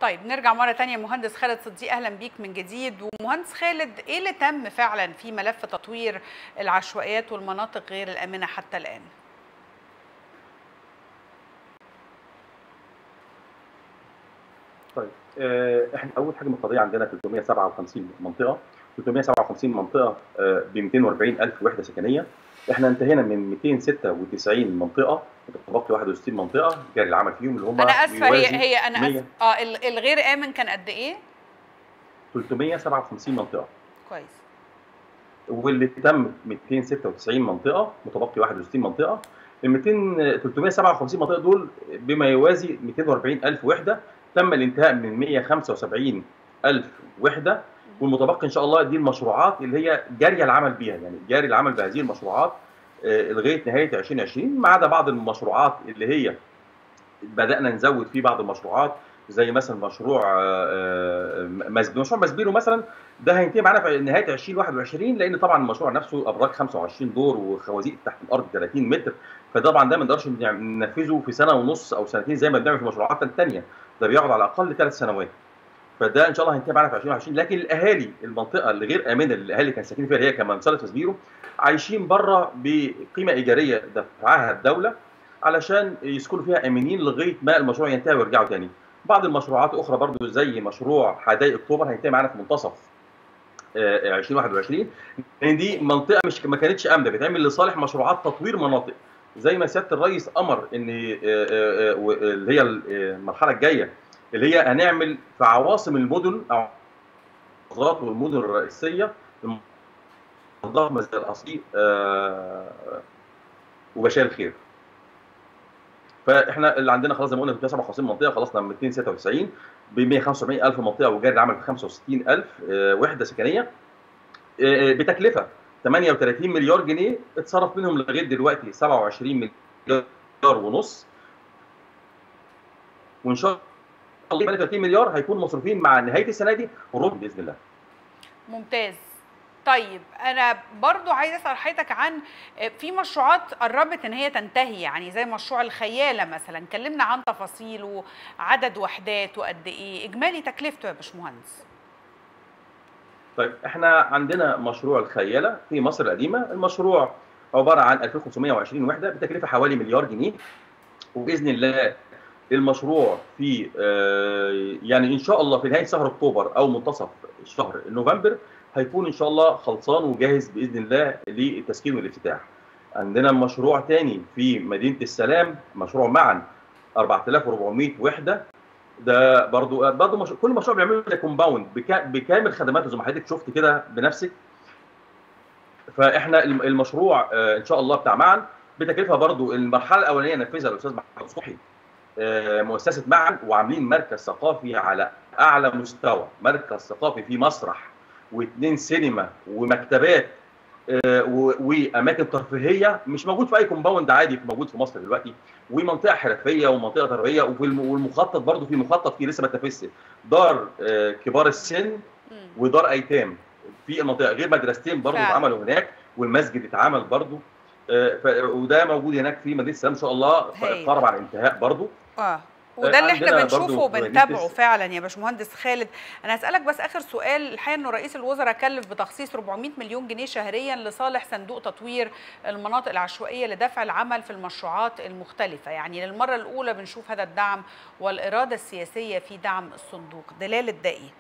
طيب نرجع مرة تانية مهندس خالد صديق أهلا بيك من جديد ومهندس خالد إيه اللي تم فعلا في ملف تطوير العشوائيات والمناطق غير الآمنة حتى الآن؟ طيب آه، احنا اول حاجه القضيه عندنا 357 منطقه 357 منطقه ب 240 الف وحده سكنيه احنا انتهينا من 296 منطقه متبقي 61 منطقه جاري العمل فيهم اللي هم أنا آسفة هي بيوازي هي أنا 100 آسفة آه ال- الغير آمن كان قد إيه؟ 357 منطقه كويس واللي تم 296 منطقه متبقي 61 منطقه ال 200 357 منطقه دول بما يوازي 240 الف وحده تم الانتهاء من 175 الف وحده والمتبقي ان شاء الله دي المشروعات اللي هي جاريه العمل بيها يعني جاري العمل بهذه المشروعات آه، لغايه نهايه 2020 ما عدا بعض المشروعات اللي هي بدانا نزود فيه بعض المشروعات زي مثلا مشروع آه، آه، مزبيرو مشروع مزبيرو مثلا ده هينتهي معانا في نهايه 2021 لان طبعا المشروع نفسه ابراج 25 دور وخوازيق تحت الارض 30 متر فطبعا ده ما نقدرش ننفذه في سنه ونص او سنتين زي ما بنعمل في المشروعات الثانيه ده بيقعد على الاقل ثلاث سنوات فده ان شاء الله هينتهي معانا في 2020 لكن الاهالي المنطقه اللي غير امنه اللي الاهالي كانوا ساكنين فيها اللي هي كمان صاله تسبيرو عايشين بره بقيمه ايجاريه دفعها الدوله علشان يسكنوا فيها امنين لغايه ما المشروع ينتهي ويرجعوا تاني بعض المشروعات اخرى برضو زي مشروع حدائق اكتوبر هينتهي معانا في منتصف آه، 2021 لان دي منطقه مش ما كانتش امنه بتعمل لصالح مشروعات تطوير مناطق زي ما سياده الرئيس امر ان آه، آه، آه، و- اللي هي المرحله الجايه اللي هي هنعمل في عواصم المدن او المحافظات والمدن الرئيسيه الضخمه زي الاصيل آه، وبشار الخير فاحنا اللي عندنا خلاص زي ما قلنا 257 منطقه خلصنا من 296 ب 175000 منطقه وجاري العمل ب 65000 آه، وحده سكنيه آه، بتكلفه 38 مليار جنيه اتصرف منهم لغايه دلوقتي 27 مليار ونص وان شاء الله 38 مليار هيكون مصروفين مع نهايه السنه دي وربع باذن الله ممتاز طيب انا برضو عايزه اسال حضرتك عن في مشروعات قربت ان هي تنتهي يعني زي مشروع الخياله مثلا كلمنا عن تفاصيله عدد وحدات وقد ايه اجمالي تكلفته يا باشمهندس طيب احنا عندنا مشروع الخياله في مصر القديمه المشروع عباره عن 2520 وحده بتكلفه حوالي مليار جنيه وباذن الله المشروع في آه، يعني ان شاء الله في نهايه شهر اكتوبر او منتصف شهر نوفمبر هيكون ان شاء الله خلصان وجاهز باذن الله للتسكين والافتتاح. عندنا مشروع تاني في مدينه السلام مشروع معا 4400 وحده ده برضو برضو مش... كل مشروع بيعمله ده كومباوند بكا... بكامل خدماته زي ما حضرتك شفت كده بنفسك فاحنا الم- المشروع آه، ان شاء الله بتاع معا بتكلفه برضو المرحله الاولانيه نفذها الاستاذ محمد صبحي آه، مؤسسه معا وعاملين مركز ثقافي على اعلى مستوى مركز ثقافي فيه مسرح واثنين سينما ومكتبات آه، و- واماكن ترفيهيه مش موجود في اي كومباوند عادي موجود في مصر دلوقتي ومنطقه حرفيه ومنطقه ترفيهيه وفي الم- والمخطط برضو في مخطط فيه لسه ما اتنفذش دار آه، كبار السن مم. ودار ايتام في المنطقه غير مدرستين برضو فعلا. اتعملوا هناك والمسجد اتعمل برضو آه، ف- وده موجود هناك في مدينه السلام ان شاء الله هايل. قرب على الانتهاء برضو اه وده اللي احنا عندنا بنشوفه برضو وبنتابعه مدينة فعلا يا باشمهندس خالد انا هسالك بس اخر سؤال الحقيقه انه رئيس الوزراء كلف بتخصيص 400 مليون جنيه شهريا لصالح صندوق تطوير المناطق العشوائيه لدفع العمل في المشروعات المختلفه يعني للمره الاولى بنشوف هذا الدعم والاراده السياسيه في دعم الصندوق دلاله ده ايه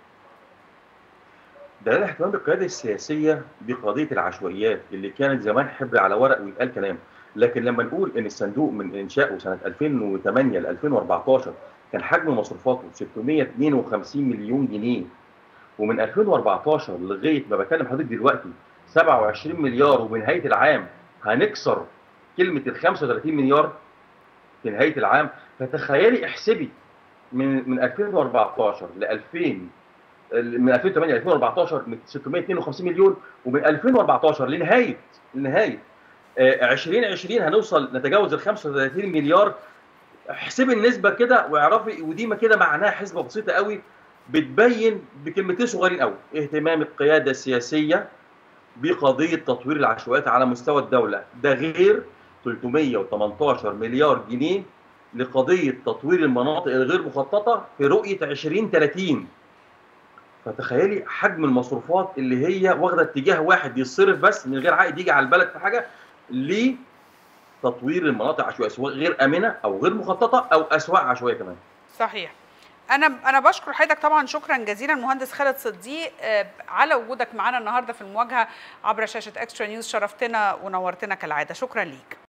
دلالة اهتمام القيادة السياسية بقضية العشوائيات اللي كانت زمان حبر على ورق ويتقال كلام لكن لما نقول ان الصندوق من انشائه سنة 2008 ل 2014 كان حجم مصروفاته 652 مليون جنيه ومن 2014 لغاية ما بكلم حضرتك دلوقتي 27 مليار وبنهاية العام هنكسر كلمة ال 35 مليار في نهاية العام فتخيلي احسبي من من 2014 ل 2000 من 2008 ل 2014 من 652 مليون ومن 2014 لنهايه لنهايه آه، 2020 هنوصل نتجاوز ال 35 مليار احسبي النسبه كده واعرفي ودي ما كده معناها حسبه بسيطه قوي بتبين بكلمتين صغيرين قوي اهتمام القياده السياسيه بقضيه تطوير العشوائيات على مستوى الدوله ده غير 318 مليار جنيه لقضيه تطوير المناطق الغير مخططه في رؤيه 2030 فتخيلي حجم المصروفات اللي هي واخده اتجاه واحد يصرف بس من غير عائد يجي على البلد في حاجه لتطوير المناطق العشوائيه سواء غير امنه او غير مخططه او اسواق عشوائيه كمان. صحيح. انا انا بشكر حضرتك طبعا شكرا جزيلا المهندس خالد صديق على وجودك معنا النهارده في المواجهه عبر شاشه اكسترا نيوز شرفتنا ونورتنا كالعاده شكرا ليك